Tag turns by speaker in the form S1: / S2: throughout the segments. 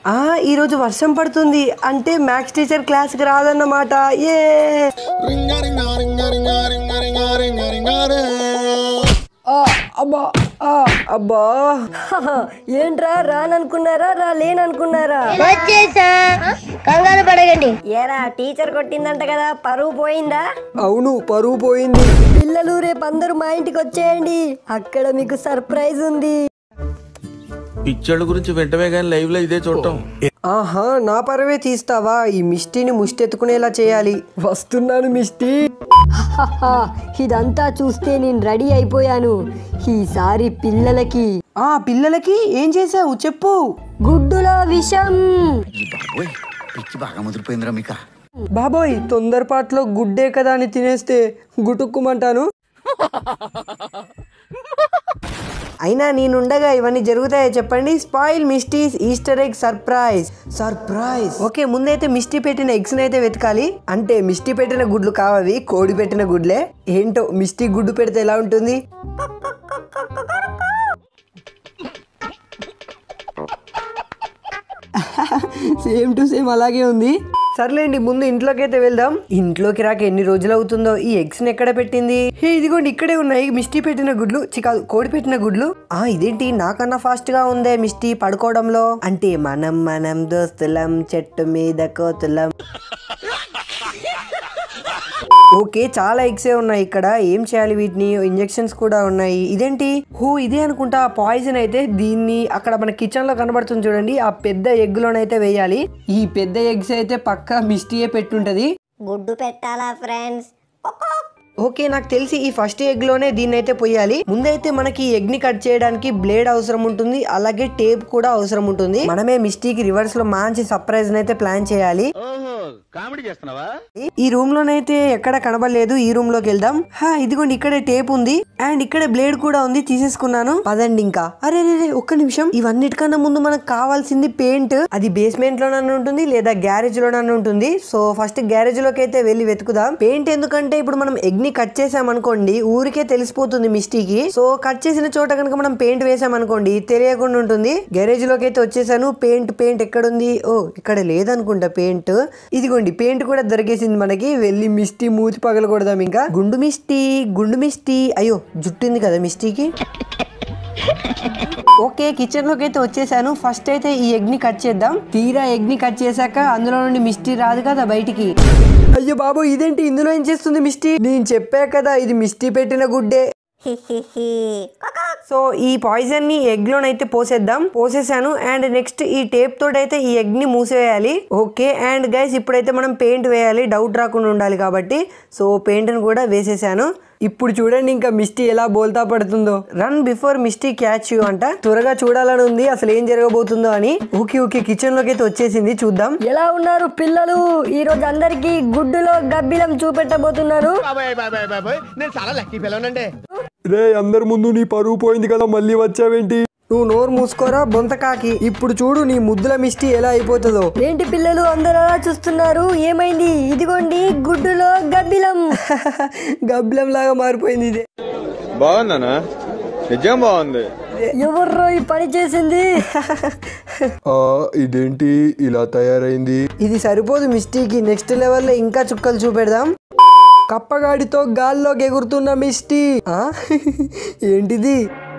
S1: ఆ ఈ రోజు వర్షం పడుతుంది అంటే మ్యాథ్స్ టీచర్ క్లాస్ కి రాదన్నమాట ఏ ఆ, అబ్బా ఆ, అబ్బా
S2: ఏంట్రా రాననుకున్నారా రా లేననుకున్నారా
S3: వచ్చేసా కంగారు పడగండి
S2: ఏరా టీచర్ కొట్టిందంట కదా పరువు పోయిందా
S1: అవును పరువు పోయింది
S2: పిల్లలు రేపు అందరూ మా ఇంటికి వచ్చేయండి అక్కడ మీకు సర్ప్రైజ్ ఉంది
S4: పిచ్చోళ్ళ గురించి వెంటనే కానీ లైవ్ లో ఇదే చూడటం
S1: ఆహా నా పరవే తీస్తావా ఈ మిస్టీని ముష్టెత్తుకునేలా చేయాలి వస్తున్నాను మిస్టీ
S2: హహా, ఇదంతా చూస్తే నేను రెడీ అయిపోయాను ఈసారి పిల్లలకి
S1: ఆ పిల్లలకి ఏం చేసావు చెప్పు
S2: గుడ్డులో విషం
S5: బాబోయ్ పిచ్చి బాగా ముదిరిపోయిందిరా మీకా
S1: బాబోయ్ తొందరపాట్లో గుడ్డే కదా అని తినేస్తే గుటుక్కుమంటాను అయినా నేనుండగా ఇవన్నీ జరుగుతాయో చెప్పండి spoil Misty's Easter egg surprise surprise okay ముందైతే మిస్టీ పెట్టిన ఎగ్స్ అయితే వెతకాలి అంటే మిస్టీ పెట్టిన గుడ్లు కావవి కోడి పెట్టిన గుడ్లే ఏంటో మిస్టీ గుడ్డు పెడితే ఎలా ఉంటుంది సేమ్ టు సేమ్ అలాగే ఉంది సర్లేండి ముందు ఇంట్లోకి అయితే వెళ్దాం ఇంట్లోకి రాక ఎన్ని రోజులు అవుతుందో ఈ ఎగ్స్ ని ఎక్కడ పెట్టింది హే ఇదిగోండి ఇక్కడే ఉన్నాయి మిస్టీ పెట్టిన గుడ్లు చి కాదు కోడి పెట్టిన గుడ్లు ఆ ఇదేంటి నాకన్నా ఫాస్ట్ గా ఉందే మిస్టీ పడుకోవడంలో అంటే మనం మనం దోస్తులం చెట్టు మీద కోతులం ఓకే చాలా ఎగ్సే ఉన్నాయి ఇక్కడ ఏం చేయాలి వీటిని ఇంజెక్షన్స్ కూడా ఉన్నాయి ఇదేంటి హో ఇదే అనుకుంటా పాయిజన్ అయితే దీన్ని అక్కడ మన కిచెన్ లో కనబడుతుంది చూడండి ఆ పెద్ద ఎగ్ లోనైతే వేయాలి ఈ పెద్ద ఎగ్స్ అయితే పక్కా మిస్టీయే పెట్టుంటది
S3: గుడ్డు పెట్టాలా ఫ్రెండ్స్
S1: ఓకే నాకు తెలిసి ఈ ఫస్ట్ ఎగ్ లోనే దీన్ని అయితే పోయాలి ముందైతే మనకి ఎగ్ ని కట్ చేయడానికి బ్లేడ్ అవసరం ఉంటుంది అలాగే టేప్ కూడా అవసరం ఉంటుంది మనమే మిస్టేక్ రివర్స్ లో మంచి సర్ప్రైజ్ అయితే ప్లాన్ చేయాలి
S4: కామెడీ చేస్తున్నావా
S1: ఈ రూమ్ లోనైతే ఎక్కడ కనబడలేదు ఈ రూమ్ లోకి వెళ్దాం హా ఇదిగోండి ఇక్కడే టేప్ ఉంది అండ్ ఇక్కడ బ్లేడ్ కూడా ఉంది తీసేసుకున్నాను పదండి ఇంకా అరే రే రే, ఒక్క నిమిషం ఇవన్నిటికన్నా ముందు మనకు కావాల్సింది పెయింట్ అది బేస్మెంట్ లోనన్నా ఉంటుంది లేదా గ్యారేజ్ లోనన్నా ఉంటుంది సో ఫస్ట్ గ్యారేజ్ లోకి అయితే వెళ్ళి వెతుకుదాం పెయింట్ ఎందుకంటే ఇప్పుడు మనం ఎగ్ ని కట్ చేసాం అనుకోండి ఊరికే తెలిసిపోతుంది మిస్టేక్ సో కట్ చేసిన చోట కనుక మనం పెయింట్ వేసాం అనుకోండి తెలియకుండా ఉంటుంది గ్యారేజ్ లోకి అయితే వచ్చేసాను పెయింట్ పెయింట్ ఎక్కడుంది ఓ ఇక్కడ లేదనుకుంటా పెయింట్ ఇదిగోండి పెయింట్ కూడా దొరికేసింది మనకి వెళ్ళి మిస్టీ మూతి పగలకూడదాం ఇంకా గుండు మిస్టీ గుండు మిస్టీ అయ్యో జుట్టుంది కదా మిస్టీకి ఓకే కిచెన్ లోకి అయితే వచ్చేసాను ఫస్ట్ అయితే ఈ ఎగ్ ని కట్ చేద్దాం తీరా ఎగ్ ని కట్ చేశాక అందులో నుండి మిస్టీ రాదు కదా బయటికి అయ్యో బాబు ఇదేంటి ఇందులో ఏం చేస్తుంది మిస్టీ నేను చెప్పా కదా ఇది మిస్టీ పెట్టిన గుడ్డే సో ఈ పాయిజన్ ని ఎగ్ లోనైతే పోసేద్దాం పోసేసాను అండ్ నెక్స్ట్ ఈ టేప్ తోటైతే ఈ ఎగ్ ని మూసేయాలి ఓకే అండ్ గైస్ ఇప్పుడైతే మనం పెయింట్ వేయాలి డౌట్ రాకుండా ఉండాలి కాబట్టి సో పెయింట్ ని కూడా వేసేసాను ఇప్పుడు చూడండి ఇంకా మిస్టీ ఎలా బోల్తా పడుతుందో run before Misty catch you అంట త్వరగా చూడాలని ఉంది అసలు ఏం జరగబోతుందో అని ఓకే ఓకే కిచెన్ లోకి అయితే వచ్చేసింది చూద్దాం
S2: ఎలా ఉన్నారు పిల్లలు ఈ రోజు అందరికి గుడ్డులో గబ్బిలం చూపెట్టబోతున్నాను
S4: నేను చాలా లక్కీ పిల్లనండి
S1: రే అందరి ముందు నీ పరువు పోయింది కదా మళ్ళీ వచ్చావేంటి నువ్వు నోరు మూసుకోరా బొంతకాకి ఇప్పుడు చూడు నీ ముద్దుల మిస్టీ ఎలా అయిపోతుందో
S2: ఏంటి పిల్లలు అందరూ అలా చూస్తున్నారు ఏమైంది ఇదిగోండి గుడ్డులో గబ్బిలం
S1: గబ్బిలం లాగా మారిపోయింది ఇది
S6: బాగుందనా నిజం బాగుంది
S2: ఎవర్రో ఈ పని చేసింది
S6: ఇదేంటి ఇలా తయారైంది
S1: ఇది సరిపోదు మిస్టీకి నెక్స్ట్ లెవెల్లో ఇంకా చుక్కలు చూపెడదాం కప్పగాడితో గాల్లోకి ఎగురుతున్న మిస్టీ ఆ? ఏంటిది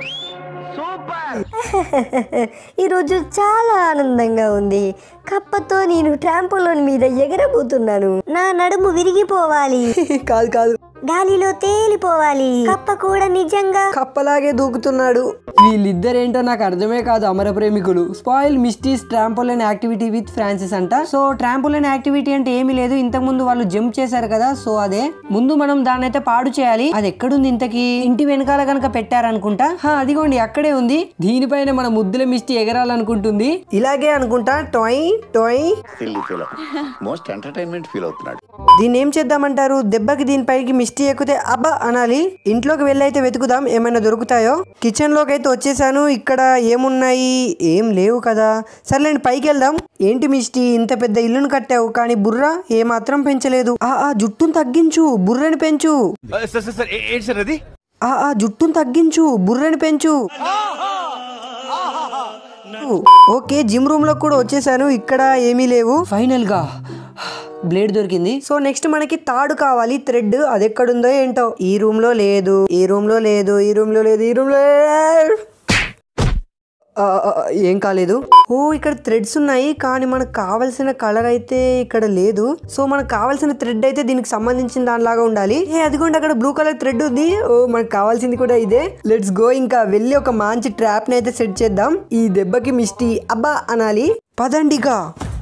S2: ఈరోజు చాలా ఆనందంగా ఉంది కప్పతో నేను ట్రాంపోలోన్ మీద ఎగరబోతున్నాను
S3: నా నడుము విరిగిపోవాలి
S1: కాదు కాదు
S3: గాలిలో తేలిపోవాలి కప్ప కూడా నిజంగా
S1: కప్పలాగే దూకుతున్నాడు వీళ్ళిద్దరేంటో నాకు అర్థమే కాదు అమర ప్రేమికులు spoil Misty's trampoline activity with Francis అంట సో ట్రాంపోలైన్ యాక్టివిటీ అంటే ఏమీ లేదు ఇంతకు ముందు వాళ్ళు జంప్ చేశారు కదా సో అదే ముందు మనం దాన్ని అయితే పాడు చేయాలి అది ఎక్కడుంది ఇంతకి ఇంటి వెనకాల కనుక పెట్టారనుకుంటా హా, అదిగోండి అక్కడే ఉంది దీనిపైన మన ముద్దుల మిస్టీ ఎగరాలనుకుంటుంది ఇలాగే అనుకుంటా టొయ్ టొయ్
S5: silly feel most entertainment feel అవుతున్నాడు
S1: దీన్ని ఏం చేద్దామంటారు దెబ్బకి దీనిపైకి మిస్టీ ఎక్కితే అబ్బా అనాలి ఇంట్లోకి వెళ్ళి అయితే వెతుకుదాం ఏమైనా దొరుకుతాయో కిచెన్ లోకి అయితే వచ్చేసాను ఇక్కడ ఏమున్నాయి ఏం లేవు కదా సర్లేండి పైకి వెళ్దాం ఏంటి మిస్టీ ఇంత పెద్ద ఇల్లును కట్టావు కానీ బుర్ర ఏ మాత్రం పెంచలేదు ఆ ఆ జుట్టును తగ్గించు బుర్రని పెంచు
S4: సార్ సార్ సార్ ఏ- ఏంటి సార్ అది
S1: ఆ ఆ జుట్టును తగ్గించు బుర్రని పెంచు ఓకే జిమ్ రూమ్ లో కూడా వచ్చేసాను ఇక్కడ ఏమీ లేవు ఫైనల్ గా బ్లేడ్ దొరికింది సో నెక్స్ట్ మనకి తాడు కావాలి థ్రెడ్ అది ఎక్కడుందో ఏంటో ఈ రూమ్ లో లేదు ఈ రూమ్ లో లేదు ఈ రూమ్ లో లేదు ఈ రూమ్ లో లేదు. ఆ, ఆ, ఏం కాలేదు ఓ ఇక్కడ థ్రెడ్స్ ఉన్నాయి కానీ మనకు కావాల్సిన కలర్ అయితే ఇక్కడ లేదు సో మనకు కావాల్సిన థ్రెడ్ అయితే దీనికి సంబంధించిన దానిలాగా ఉండాలి ఏ అదిగోండి అక్కడ బ్లూ కలర్ థ్రెడ్ ఉంది ఓ మనకు కావాల్సింది కూడా ఇదే లెట్స్ గో ఇంకా వెళ్ళి ఒక మంచి ట్రాప్ ని అయితే సెట్ చేద్దాం ఈ దెబ్బకి మిస్టీ అబ్బా అనాలి పదండిగా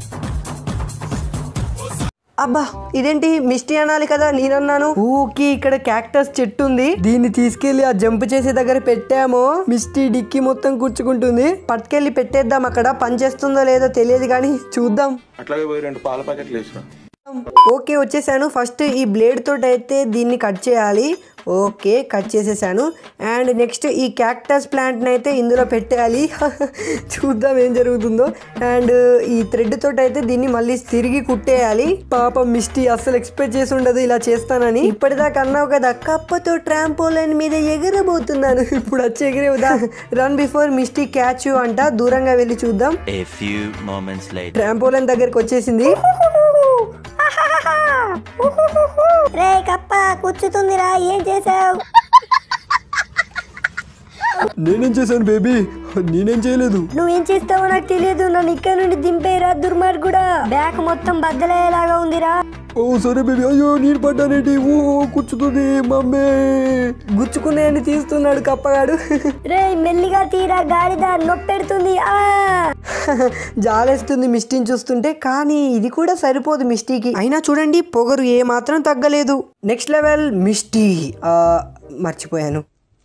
S1: అబ్బా ఇదేంటి మిస్టీ అనాలి కదా నేనన్నాను ఊకి ఇక్కడ క్యాక్టస్ చెట్టు ఉంది దీన్ని తీసుకెళ్లి ఆ జంప్ చేసే దగ్గర పెట్టామో మిస్టీ డిక్కి మొత్తం కూర్చుకుంటుంది పట్టుకెళ్ళి పెట్టేద్దాం అక్కడ పని చేస్తుందో లేదో తెలియదు కానీ చూద్దాం
S4: అట్లాగే పోయి రెండు పాల ప్యాకెట్లు వేసిన
S1: ఓకే వచ్చేసాను ఫస్ట్ ఈ బ్లేడ్ తోటి అయితే దీన్ని కట్ చేయాలి ఓకే కట్ చేసేసాను అండ్ నెక్స్ట్ ఈ క్యాక్టస్ ప్లాంట్ని అయితే ఇందులో పెట్టేయాలి చూద్దాం ఏం జరుగుతుందో అండ్ ఈ థ్రెడ్ తోటి అయితే దీన్ని మళ్ళీ తిరిగి కుట్టేయాలి పాపం మిస్టీ అస్సలు ఎక్స్పెక్ట్ చేసి ఉండదు ఇలా చేస్తానని ఇప్పటిదాకా అన్నావు కదా కప్పతో ట్రాంపోలైన్ మీద ఎగరబోతున్నాను ఇప్పుడు వచ్చి ఎగిరేవుదా run before Misty catch you అంట దూరంగా వెళ్ళి చూద్దాం
S7: A few moments later.
S1: Trampoline దగ్గరికి వచ్చేసింది
S3: రే కప్ప కూర్చుతుందిరా ఏం చేసావు
S6: నేనేం చేశాను బేబీ నేనేం చేయలేదు
S2: నువ్వేం చేస్తావో నాకు తెలియదు నన్ను ఇక్కడ నుండి దింపేరా దుర్మార్గుడా బ్యాగ్ మొత్తం బద్దలయ్యేలాగా ఉందిరా
S6: ఓ సరే బేబీ అయ్యో నేను పడ్డానేటి ఓ కూర్చుతుంది మమ్మీ
S1: గుచ్చుకునేని తీస్తున్నాడు కప్పగాడు
S2: రే మెల్లిగా తీరా గాడిద నొప్పెడుతుంది ఆ
S1: జాలేస్తుంది మిస్టీని చూస్తుంటే కానీ ఇది కూడా సరిపోదు మిస్టీకి అయినా చూడండి పొగరు ఏ మాత్రం తగ్గలేదు నెక్స్ట్ లెవెల్ మిస్టీ ఆ, మర్చిపోయాను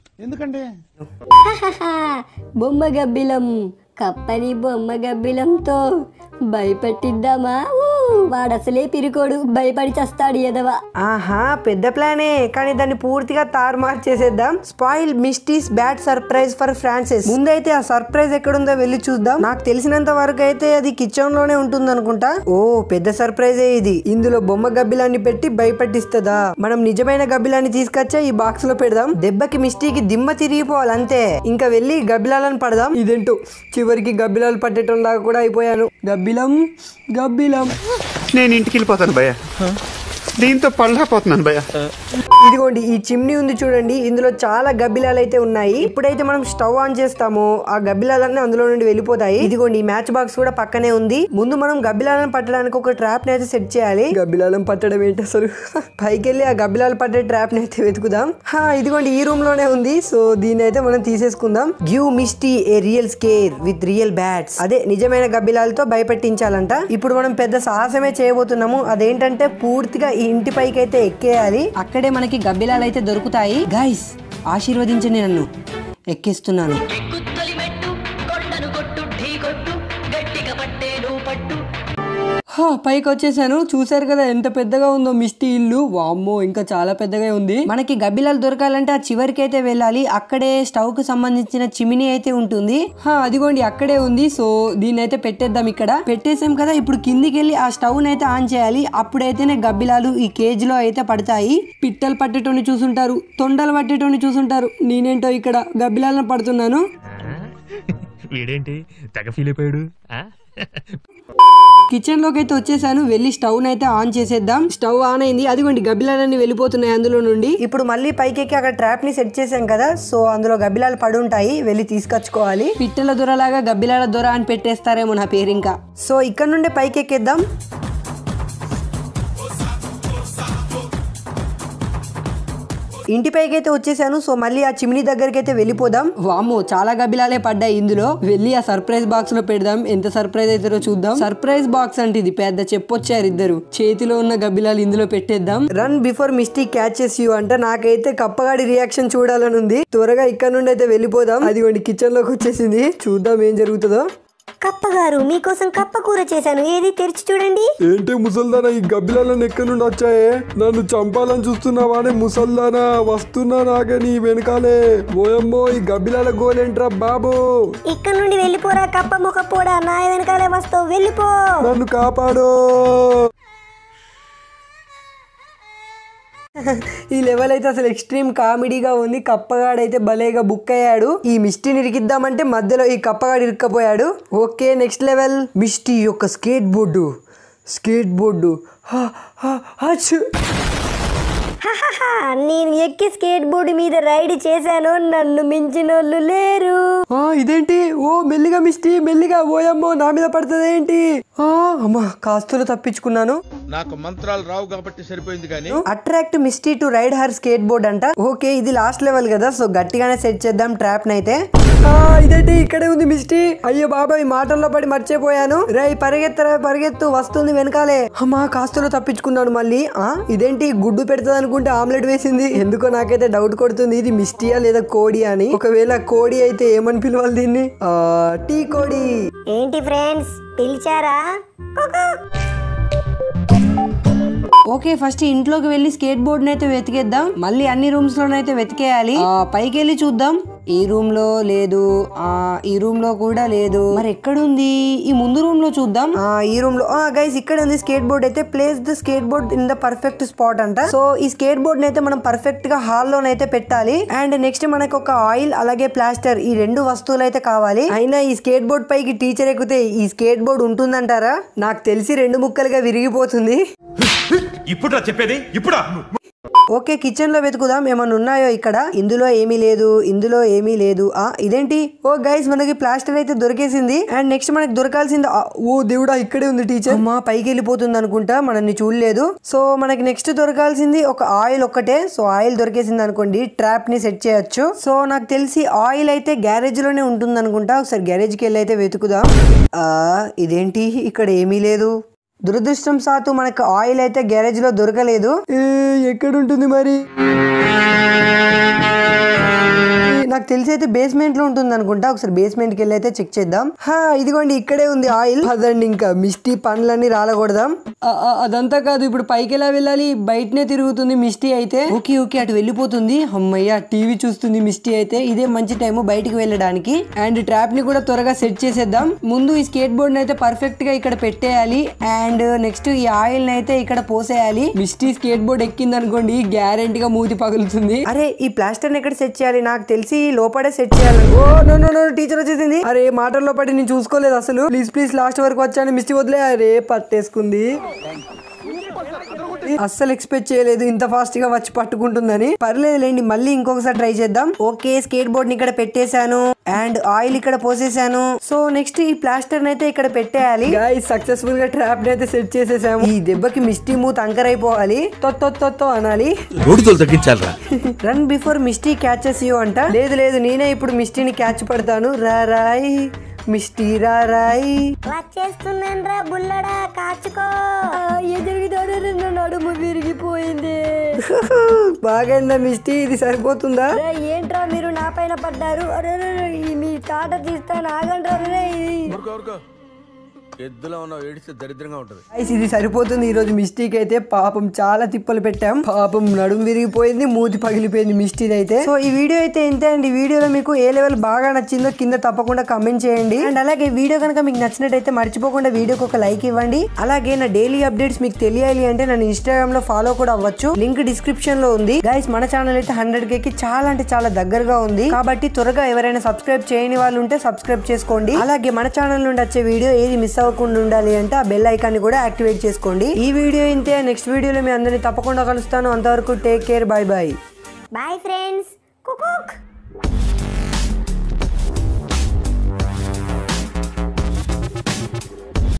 S2: బొమ్మ గబ్బిలం కప్పని బొమ్మ గబ్బిలంతో భయపెట్టిద్దామా ఊ, వాడసలే పిరుకోడు భయపడి చస్తాడు ఎదవ
S1: ఆహా పెద్ద ప్లానే కానీ దాన్ని పూర్తిగా తారుమారు చేసేద్దాం spoil Misty's bad surprise for Francis ముందైతే ఆ సర్ప్రైజ్ ఎక్కడుందో వెళ్ళి చూద్దాం నాకు తెలిసినంత వరకు అయితే అది కిచెన్ లోనే ఉంటుంది అనుకుంటా ఓ పెద్ద సర్ప్రైజే ఇది ఇందులో బొమ్మ గబ్బిలాన్ని పెట్టి భయపెట్టిస్తుందా మనం నిజమైన గబ్బిలాన్ని తీసుకొచ్చా ఈ బాక్స్ లో పెడదాం దెబ్బకి మిస్టీకి దిమ్మ తిరిగిపోవాలి అంతే ఇంకా వెళ్ళి గబ్బిలాలను పడదాం ఇదేంటో చివరికి గబ్బిలాలు పట్టేయటం లాగా కూడా అయిపోయాను గబ్బిలం గబ్బిలం
S8: నేను ఇంటికి వెళ్ళిపోతాను భయ్య దీంతో పళ్ళపోతున్నాను భయ్య
S1: ఇదిగోండి ఈ చిమ్నీ ఉంది చూడండి ఇందులో చాలా గబ్బిలాలు అయితే ఉన్నాయి ఇప్పుడైతే మనం స్టవ్ ఆన్ చేస్తామో ఆ గబ్బిలాలన్నీ అందులో నుండి వెళ్ళిపోతాయి ఇదిగోండి ఈ మ్యాచ్ బాక్స్ కూడా పక్కనే ఉంది ముందు మనం గబ్బిలాలను పట్టడానికి ఒక ట్రాప్ ని అయితే సెట్ చేయాలి గబ్బిలాలను పట్టడం ఏంటి అసలు పైకి వెళ్ళి ఆ గబ్బిలాలు పట్టే ట్రాప్ ని అయితే వెతుకుదాం హా ఇదిగోండి ఈ రూమ్ లోనే ఉంది సో దీన్ని అయితే మనం తీసేసుకుందాం give Misty a real scare with real bats అదే నిజమైన గబ్బిలాలతో భయపెట్టించాలంట ఇప్పుడు మనం పెద్ద సాహసమే చేయబోతున్నాము అదేంటంటే పూర్తిగా ఈ ఇంటి పైకి అయితే ఎక్కేయాలి అక్కడే మనకి గబ్బిలాలు అయితే దొరుకుతాయి గైస్ ఆశీర్వదించండి నన్ను ఎక్కిస్తున్నాను హా, పైకి వచ్చేసాను చూసారు కదా ఎంత పెద్దగా ఉందో మిస్టీ ఇల్లు వామ్మో ఇంకా చాలా పెద్దగా ఉంది మనకి గబ్బిలాలు దొరకాలంటే ఆ చివరికి అయితే వెళ్ళాలి అక్కడే స్టవ్ కు సంబంధించిన చిమినీ అయితే ఉంటుంది హా, అదిగోండి అక్కడే ఉంది సో దీన్ని అయితే పెట్టేద్దాం ఇక్కడ పెట్టేసాం కదా ఇప్పుడు కిందికి వెళ్ళి ఆ స్టవ్ అయితే ఆన్ చేయాలి అప్పుడైతేనే గబ్బిలాలు ఈ కేజ్ లో అయితే పడతాయి పిట్టలు పట్టేటోని చూసుంటారు తొండలు పట్టేటోని చూసుంటారు నేనేంటో ఇక్కడ గబ్బిలాలను పడుతున్నాను
S9: వీడేంటి తెగ ఫీల్ అయిపోయాడు ఆ?
S1: కిచెన్ లోకి అయితే వచ్చేసాను వెళ్ళి స్టవ్ అయితే ఆన్ చేసేద్దాం స్టవ్ ఆన్ అయింది అదిగోండి గబ్బిలాలన్నీ వెళ్ళిపోతున్నాయి అందులో నుండి ఇప్పుడు మళ్ళీ పైకెక్కి అక్కడ ట్రాప్ ని సెట్ చేసాం కదా సో అందులో గబ్బిలాలు పడి ఉంటాయి వెళ్ళి తీసుకొచ్చుకోవాలి పిట్టల దొరలాగా గబ్బిలాల దొర అని పెట్టేస్తారేమో నా పేరు ఇంకా సో ఇక్కడ నుండి పైకి ఎక్కేద్దాం ఇంటి పైకి అయితే వచ్చేసాను సో మళ్ళీ ఆ చిమ్నీ దగ్గరికి అయితే వెళ్ళిపోదాం వామ్మో చాలా గబ్బిలాలే పడ్డాయి ఇందులో వెళ్ళి ఆ సర్ప్రైజ్ బాక్స్ లో పెడదాం ఎంత సర్ప్రైజ్ అవుతారో చూద్దాం సర్ప్రైజ్ బాక్స్ అంటే ఇది పెద్ద చెప్పొచ్చారు ఇద్దరు చేతిలో ఉన్న గబ్బిలాలు ఇందులో పెట్టేద్దాం run before Misty catches you అంటే నాకైతే కప్పగాడి రియాక్షన్ చూడాలని ఉంది త్వరగా ఇక్కడ నుండి అయితే వెళ్ళిపోదాం అదిగోండి కిచెన్ లోకి వచ్చేసింది చూద్దాం ఏం జరుగుతుందో
S3: కప్పగారు మీకోసం కప్ప కూర చేశాను ఏది తెరిచి చూడండి
S6: ఏంటి ముసల్దానా ఈ గబ్బిలాలను ఎక్కడి నుండి వచ్చాయే నన్ను చంపాలని చూస్తున్నావా అని ముసల్దానా వస్తున్నా నాకే నీ వెనకాలే ఓయమ్మో ఈ గబ్బిలాల గోలేంట్రా బాబు
S3: ఇక్కడ నుండి వెళ్ళిపోరా కప్ప ముఖ పోడా నా వెనకాలే వస్తావు వెళ్ళిపో
S6: నన్ను కాపాడు
S1: ఈ లెవెల్ అయితే అసలు ఎక్స్ట్రీమ్ కామెడీగా ఉంది కప్పగాడైతే భలేగా బుక్ అయ్యాడు ఈ మిస్టీని ఇరికిద్దామంటే మధ్యలో ఈ కప్పగాడు ఇరుక్కపోయాడు ఓకే నెక్స్ట్ లెవెల్ మిస్టీ యొక్క స్కేట్ బోర్డు స్కేట్ బోర్డు హా, హా, హచ్.
S2: హహహా, నేను ఎక్కి స్కేట్ బోర్డు మీద రైడ్ చేశాను నన్ను మించిన వాళ్ళు లేరు
S1: ఆ, ఇదేంటి ఓ మెల్లిగా మిస్టీ మెల్లిగా ఓయమ్మో నా మీద పడుతుంది ఏంటి అమ్మా కాస్తులు తప్పించుకున్నాను
S4: నాకు మంత్రాలు రావు కాబట్టి సరిపోయింది కానీ
S1: attract Misty to ride her skateboard అంట ఓకే ఇది లాస్ట్ లెవెల్ కదా సో గట్టిగానే సెట్ చేద్దాం ట్రాప్ నైతే ఆ, ఇదేంటి ఇక్కడే ఉంది మిస్టీ అయ్యో బాబాయ్ మాటల్లో పడి మర్చిపోయాను రై పరిగెత్తరా పరిగెత్తు వస్తుంది వెనకాలే అమ్మా కాస్తులు తప్పించుకున్నాను మళ్ళీ ఆ ఇదేంటి గుడ్డు పెడుతుంది అనుకుంటే ఆమ్లెట్ వేసింది ఎందుకో నాకైతే డౌట్ కొడుతుంది ఇది మిస్టీయా లేదా కోడి అని ఒకవేళ కోడి అయితే ఏమని పిలవాలి దీన్ని ఆ, టీ కోడి
S2: ఏంటి ఫ్రెండ్స్ పిలిచారా కుకు.
S1: ఓకే ఫస్ట్ ఇంట్లోకి వెళ్ళి స్కేట్ బోర్డ్ అయితే వెతికేద్దాం మళ్ళీ అన్ని రూమ్స్ లోనైతే వెతికేయాలి ఆ, పైకి వెళ్ళి చూద్దాం ఈ రూమ్ లో లేదు ఆ ఈ రూమ్ లో కూడా లేదు మరి ఎక్కడుంది ఈ ముందు రూమ్ లో చూద్దాం ఆ ఈ రూమ్ లో గైస్ ఇక్కడ ఉంది స్కేట్ బోర్డ్ అయితే place the skateboard in the perfect spot అంట సో ఈ స్కేట్ బోర్డ్ అయితే మనం పర్ఫెక్ట్ గా హాల్ లోనైతే పెట్టాలి అండ్ నెక్స్ట్ మనకు ఒక ఆయిల్ అలాగే ప్లాస్టర్ ఈ రెండు వస్తువులు అయితే కావాలి అయినా ఈ స్కేట్ బోర్డ్ పైకి టీచర్ ఎక్కితే ఈ స్కేట్ బోర్డ్ ఉంటుందంటారా నాకు తెలిసి రెండు ముక్కలుగా విరిగిపోతుంది
S8: ఇప్పుడు చెప్పేది ఇప్పుడు
S1: ఓకే కిచెన్ లో వెతుకుదాం ఏమన్నా ఉన్నాయో ఇక్కడ ఇందులో ఏమీ లేదు ఇందులో ఏమీ లేదు ఆ ఇదేంటి ఓ గైస్ మనకి ప్లాస్టర్ అయితే దొరికేసింది అండ్ నెక్స్ట్ మనకి దొరకాల్సింది ఆ, ఓ దేవుడా ఇక్కడే ఉంది టీచర్ అమ్మా పైకి వెళ్ళిపోతుంది అనుకుంటా మనల్ని చూడలేదు సో మనకి నెక్స్ట్ దొరకాల్సింది ఒక ఆయిల్ ఒక్కటే సో ఆయిల్ దొరికేసింది అనుకోండి ట్రాప్ ని సెట్ చేయొచ్చు సో నాకు తెలిసి ఆయిల్ అయితే గ్యారేజ్ లోనే ఉంటుంది అనుకుంటా ఒకసారి గ్యారేజ్ కి వెళ్ళి అయితే వెతుకుదాం ఆ ఇదేంటి ఇక్కడ ఏమీ లేదు దురదృష్టం సాతు మనకు ఆయిల్ అయితే గ్యారేజ్ లో దొరకలేదు ఎక్కడ ఉంటుంది మరి ఏ, నాకు తెలిసి అయితే బేస్మెంట్ లో ఉంటుంది అనుకుంటా ఒకసారి బేస్మెంట్ కి వెళ్ళి అయితే చెక్ చేద్దాం హా ఇదిగోండి ఇక్కడే ఉంది ఆయిల్ అదండి ఇంకా మిస్టీ పండ్లన్నీ రాలకూడదాం ఆ, ఆ, అదంతా కాదు ఇప్పుడు పైకి ఎలా వెళ్ళాలి బయటనే తిరుగుతుంది మిస్టీ అయితే ఓకే ఓకే అటు వెళ్ళిపోతుంది అమ్మయ్య టీవీ చూస్తుంది మిస్టీ అయితే ఇదే మంచి టైం బయటికి వెళ్ళడానికి అండ్ ట్రాప్ ని కూడా త్వరగా సెట్ చేసేద్దాం ముందు ఈ స్కేట్ బోర్డ్ అయితే పర్ఫెక్ట్ గా ఇక్కడ పెట్టేయాలి అండ్ నెక్స్ట్ ఈ ఆయిల్ అయితే ఇక్కడ పోసేయాలి మిస్టీ స్కేట్ బోర్డ్ ఎక్కింది అనుకోండి గ్యారెంటీ గా మూతి పగులుతుంది అరే ఈ ప్లాస్టర్ ని ఎక్కడ సెట్ చేయాలి నాకు తెలిసి లోపడే సెట్ చేయాలి oh no no no teacher వచ్చేసింది అరే మాటల్లో పడి నేను చూసుకోలేదు అసలు ప్లీజ్ ప్లీజ్ లాస్ట్ వరకు వచ్చాను మిస్టీ వదిలే అరే పట్టేసుకుంది అస్సలు ఎక్స్పెక్ట్ చేయలేదు ఇంత ఫాస్ట్ గా వచ్చి పట్టుకుంటుందని పర్లేదు లేండి మళ్ళీ ఇంకొకసారి ట్రై చేద్దాం ఓకే స్కేట్ బోర్డ్ ని ఇక్కడ పెట్టేశాను అండ్ ఆయిల్ ఇక్కడ పోసేసాను సో నెక్స్ట్ ఈ ప్లాస్టర్ అయితే ఇక్కడ పెట్టేయాలి సక్సెస్ఫుల్ గా ట్రాప్ ని అయితే సెట్ చేసేసాము ఈ దెబ్బకి మిస్టీ మూత్ అంకర్ అయిపోవాలి తొత్తొత్తొత్తో అనాలి
S4: రోడ్డుతో తగ్గించాలరా
S1: run before Misty catches you అంట లేదు లేదు నేనే ఇప్పుడు మిస్టీని క్యాచ్ పడతాను రా రాయ్ మిస్టీ రా రాయ్
S2: వచ్చేస్తున్నాను రా బుల్లడా కాచుకో
S1: ఏ జరిగిందో నా నడుము విరిగిపోయింది బాగైందా మిస్టీ ఇది సరిపోతుందా
S2: రే, ఏంట్రా మీరు నా పైన పడ్డారు అరే అరే, అరే, ఈ మీ తాట తీస్తాను ఆగండి రా రే, ఇది
S4: ఊరుకో ఊరుకో ఎద్దులో ఉన్నావు ఏడిస్తే దరిద్రంగా ఉంటది
S1: Guys, ఇది సరిపోతుంది ఈ రోజు మిస్టేక్ అయితే పాపం చాలా తిప్పలు పెట్టాం పాపం నడుము విరిగిపోయింది మూతి పగిలిపోయింది మిస్టేక్ అయితే సో ఈ వీడియో అయితే ఇంతే అండి ఈ వీడియోలో మీకు ఏ లెవెల్ బాగా నచ్చిందో కింద తప్పకుండా కమెంట్ చేయండి అండ్ అలాగే వీడియో కనుక మీకు నచ్చినట్టయితే మర్చిపోకుండా వీడియోకి ఒక లైక్ ఇవ్వండి అలాగే నా డైలీ అప్డేట్స్ మీకు తెలియాలి అంటే నన్ను ఇన్స్టాగ్రామ్ లో ఫాలో కూడా అవ్వచ్చు లింక్ డిస్క్రిప్షన్ లో ఉంది గైస్ మన ఛానల్ అయితే హండ్రెడ్ కి చాలా అంటే చాలా దగ్గరగా ఉంది కాబట్టి త్వరగా ఎవరైనా సబ్స్క్రైబ్ చేయని వాళ్ళు ఉంటే సబ్స్క్రైబ్ చేసుకోండి అలాగే మన ఛానల్ నుండి వచ్చే వీడియో ఏది మిస్ అవ్వకుండా ఉండాలి అంటే ఆ బెల్ ఐకాన్ ని కూడా యాక్టివేట్ చేసుకోండి ఈ వీడియో ఇంతే నెక్స్ట్ వీడియోలో మీ అందరినీ తప్పకుండా కలుస్తాను అంతవరకు take care bye bye
S2: bye friends కుకుక్